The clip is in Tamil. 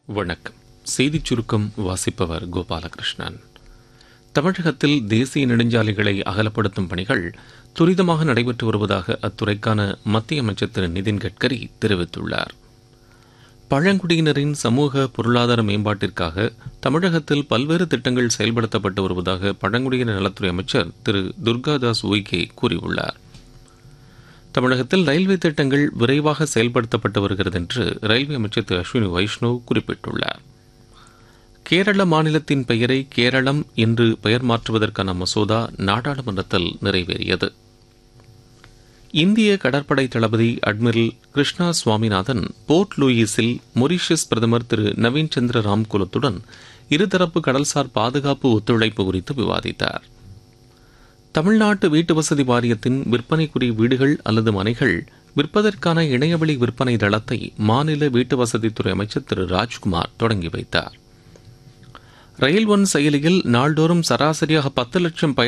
வணக்கம் செய்திச் சுருக்கம் வாசிப்பவர் கோபாலகிருஷ்ணன் தமிழகத்தில் தேசிய நெடுஞ்சாலைகளை அகலப்படுத்தும் பணிகள் துரிதமாக நடைபெற்று வருவதாக அத்துறைக்கான மத்திய அமைச்சர் திரு நிதின் கட்கரி தெரிவித்துள்ளார் பழங்குடியினரின் சமூக பொருளாதார மேம்பாட்டிற்காக தமிழகத்தில் பல்வேறு திட்டங்கள் செயல்படுத்தப்பட்டு வருவதாக பழங்குடியினர் நலத்துறை அமைச்சர் திரு துர்காதாஸ் உய்கே கூறியுள்ளார் தமிழகத்தில் ரயில்வே திட்டங்கள் விரைவாக செயல்படுத்தப்பட்டு வருகிறது என்று ரயில்வே அமைச்சர் திரு அஸ்வினி வைஷ்ணவ் குறிப்பிட்டுள்ளார் கேரள மாநிலத்தின் பெயரை கேரளம் என்று பெயர் மாற்றுவதற்கான மசோதா நாடாளுமன்றத்தில் நிறைவேறியது இந்திய கடற்படை தளபதி அட்மிரல் கிருஷ்ணா சுவாமிநாதன் போர்ட் லூயிஸில் மொரீஷியஸ் பிரதமர் திரு நவீன் சந்திர ராம்குலத்துடன் இருதரப்பு கடல்சார் பாதுகாப்பு ஒத்துழைப்பு குறித்து விவாதித்தார் தமிழ்நாட்டு வீட்டு வசதி வாரியத்தின் விற்பனைக்குரிய வீடுகள் அல்லது மனைகள் விற்பதற்கான இணையவழி விற்பனை தளத்தை மாநில வீட்டு வசதித்துறை அமைச்சர் திரு ராஜ்குமார் தொடங்கி வைத்தார் ரயில் ஒன் செயலியில் நாள்தோறும் சராசரியாக பத்து லட்சம்